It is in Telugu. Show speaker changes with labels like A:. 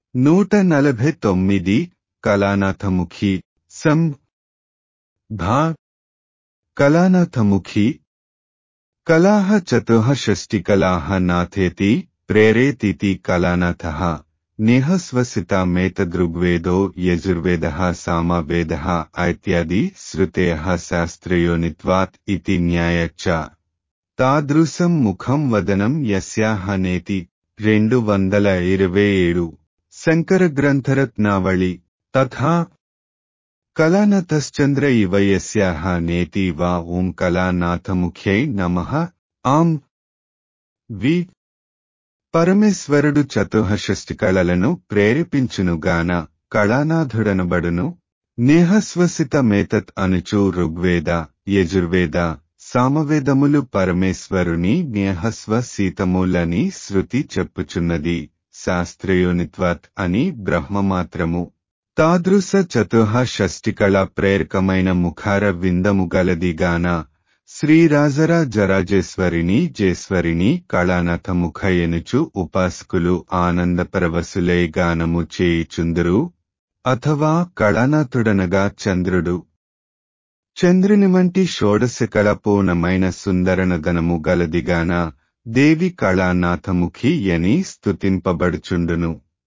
A: నూట నలభై తొమ్మిది కళానాథముఖి సం భా కళానాథముఖి కళాహ చతుః షష్టికళాహ నాథేతి ప్రేరేతితి కళానాథః నిహస్వసితామేతదృగ్వేదో యజుర్వేదः సామవేదः ఇత్యాది శ్రుతయः శాస్త్రయోనిత్వాత్ ఇతి న్యాయచ్చ తాదృశం ముఖం వదనం యస్యాహ నేతి రెండు వందల ఇరవై ఏడు శంకర గ్రంథరత్నావళి తథా కళానతశ్చంద్ర ఇవ యస్యాహ నేతి వా ఓం కళానాథముఖ్యై నమః ఆం వి పరమేశ్వరుడు చతుహషష్టి కళలను ప్రేరేపించునుగాన కళానాథుడనబడును నేహస్వసితమేతత్ అనుచు ఋగ్వేద యజుర్వేద సామవేదములు పరమేశ్వరుని నేహస్వసీతములని శృతి చెప్పుచున్నది శాస్త్రయోనిత్వత్ అని బ్రహ్మమాత్రము తాదృశ చతుహ షష్టికళ ప్రేరకమైన ముఖార విందము గలదిగాన శ్రీరాజరాజరాజేశ్వరిని జేశ్వరిని కళానథ ముఖ ఎనుచు ఉపాసకులు ఆనందపరవశులై గానము చేయుచుందురు అథవా కళానాథుడనగా చంద్రుడు చంద్రుని వంటి షోడశకళ పూర్ణమైన సుందరనదనము గలదిగాన దేవి కళానాథముఖి అని స్తుతింపబడుచుండును